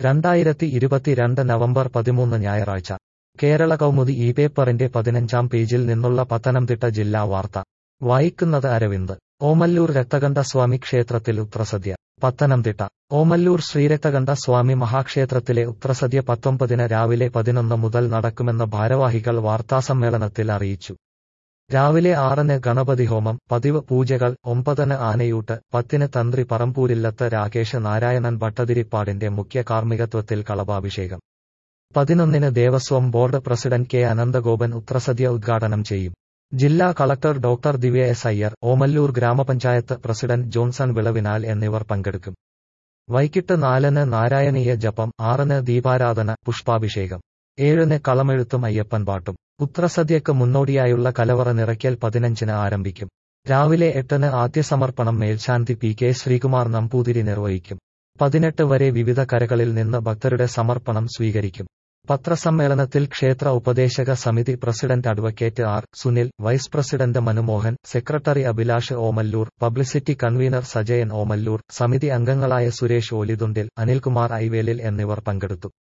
രണ്ടായിരത്തി ഇരുപത്തിരണ്ട് നവംബർ പതിമൂന്ന് ഞായറാഴ്ച കേരള കൗമുദി ഈ പേപ്പറിന്റെ പതിനഞ്ചാം പേജിൽ നിന്നുള്ള പത്തനംതിട്ട ജില്ലാ വാർത്ത വായിക്കുന്നത് അരവിന്ദ് ഓമല്ലൂർ രക്തകണ്ഠസ്വാമി ക്ഷേത്രത്തിൽ ഉത്രസദ്യ പത്തനംതിട്ട ഓമല്ലൂർ ശ്രീരക്തകണ്ഠ സ്വാമി മഹാക്ഷേത്രത്തിലെ ഉത്രസദ്യ പത്തൊമ്പതിന് രാവിലെ പതിനൊന്ന് മുതൽ നടക്കുമെന്ന് ഭാരവാഹികൾ വാർത്താസമ്മേളനത്തിൽ അറിയിച്ചു രാവിലെ ആറിന് ഗണപതി ഹോമം പതിവ് പൂജകൾ ഒമ്പതിന് ആനയൂട്ട് പത്തിന് തന്ത്രി പറമ്പൂരില്ലത്ത് രാകേഷ് നാരായണൻ ഭട്ടതിരിപ്പാടിന്റെ മുഖ്യ കാർമ്മികത്വത്തിൽ കളഭാഭിഷേകം പതിനൊന്നിന് Devaswom board president K Ananthagopan ഉത്രസദ്യ ഉദ്ഘാടനം ചെയ്യും ജില്ലാ collector doctor Divya S Iyer Omallur ഗ്രാമപഞ്ചായത്ത് പ്രസിഡന്റ് ജോൺസൺ വിളവിനാൽ എന്നിവർ പങ്കെടുക്കും വൈകിട്ട് നാലിന് നാരായണീയ ജപം ആറിന് ദീപാരാധന പുഷ്പാഭിഷേകം ഏഴിന് കളമെഴുത്തും അയ്യപ്പൻ പാട്ടും ഉത്രസദ്യക്ക് മുന്നോടിയായുള്ള കലവറ നിറയ്ക്കൽ പതിനഞ്ചിന് ആരംഭിക്കും രാവിലെ എട്ടിന് ആദ്യസമർപ്പണം മേൽശാന്തി പി കെ ശ്രീകുമാർ നമ്പൂതിരി നിർവഹിക്കും പതിനെട്ട് വരെ വിവിധ കരകളിൽ നിന്ന് ഭക്തരുടെ സമർപ്പണം സ്വീകരിക്കും പത്രസമ്മേളനത്തിൽ ക്ഷേത്ര ഉപദേശക സമിതി president advocate R Sunil vice president Manumohan secretary Abhilash Omallur publicity convener Sajayan Omallur സമിതി അംഗങ്ങളായ സുരേഷ് ഓലിതുണ്ടിൽ അനിൽകുമാർ ഐവേലിൽ എന്നിവർ പങ്കെടുത്തു